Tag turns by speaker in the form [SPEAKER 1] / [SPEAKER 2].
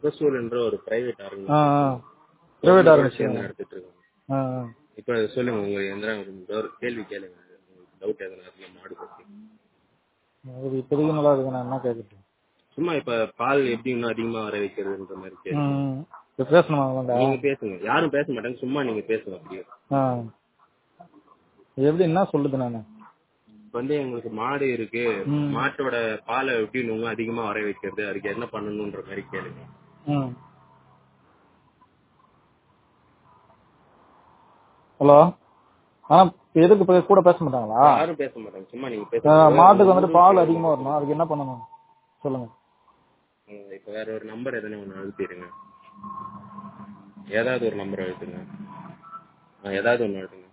[SPEAKER 1] முகசூல் என்ற ஒரு private
[SPEAKER 2] uh
[SPEAKER 1] organisation
[SPEAKER 2] uh private
[SPEAKER 1] சேர்ந்து
[SPEAKER 2] ஆரம்பிச்சு
[SPEAKER 1] நடத்திட்டு இருக்காங்க
[SPEAKER 2] ஆ ஆ.
[SPEAKER 1] இப்ப சொல்லுங்க உங்களுக்கு எந்த ஒரு கேள்வி கேளுங்க டவுட் எதனா இருக்குல்ல மாடு பத்தி
[SPEAKER 2] அது இப்போதைக்கு நல்லா இருக்கு நான் என்ன கேட்குறது
[SPEAKER 1] சும்மா இப்ப பால் எப்படி இன்னும் அதிகமா வர வைக்கிறதுன்ற மாதிரி கேள்வி
[SPEAKER 2] ம் இப்போ பேசணுமா அவங்கள்ட்ட
[SPEAKER 1] நீங்க பேசுங்க யாரும் பேச மாட்டாங்க சும்மா நீங்க பேசுங்க அப்படியே
[SPEAKER 2] ஆ இது எப்படி என்ன சொல்லுது நான்
[SPEAKER 1] இப்ப வந்து எங்களுக்கு மாடு இருக்கு
[SPEAKER 2] ம்.
[SPEAKER 1] மாட்டோட பாலை எப்படி இன்னும் அதிகமா வர வைக்கிறது அதுக்கு என்ன பண்ணணும்ன்ற மாதிரி கேளுங்க
[SPEAKER 2] ம் ஹலோ ஆனா இப்ப எதுக்கு இப்ப கூட பேச மாட்டாங்களா
[SPEAKER 1] யாரும் பேச மாட்டாங்க சும்மா நீங்க
[SPEAKER 2] ஆ,
[SPEAKER 1] பேசுங்க
[SPEAKER 2] மாட்டுக்கு வந்துட்டு பால் அதிகமா வரணும் அதுக்கு என்ன பண்ணணும் சொல்லுங்க
[SPEAKER 1] ம், இப்ப வேற ஒரு நம்பர் எதனா ஒண்ணு அழுத்திடுங்க ஏதாவது ஒரு நம்பர் அழுத்துங்க ஆ, ஏதாவது ஒண்ணு அழுத்துங்க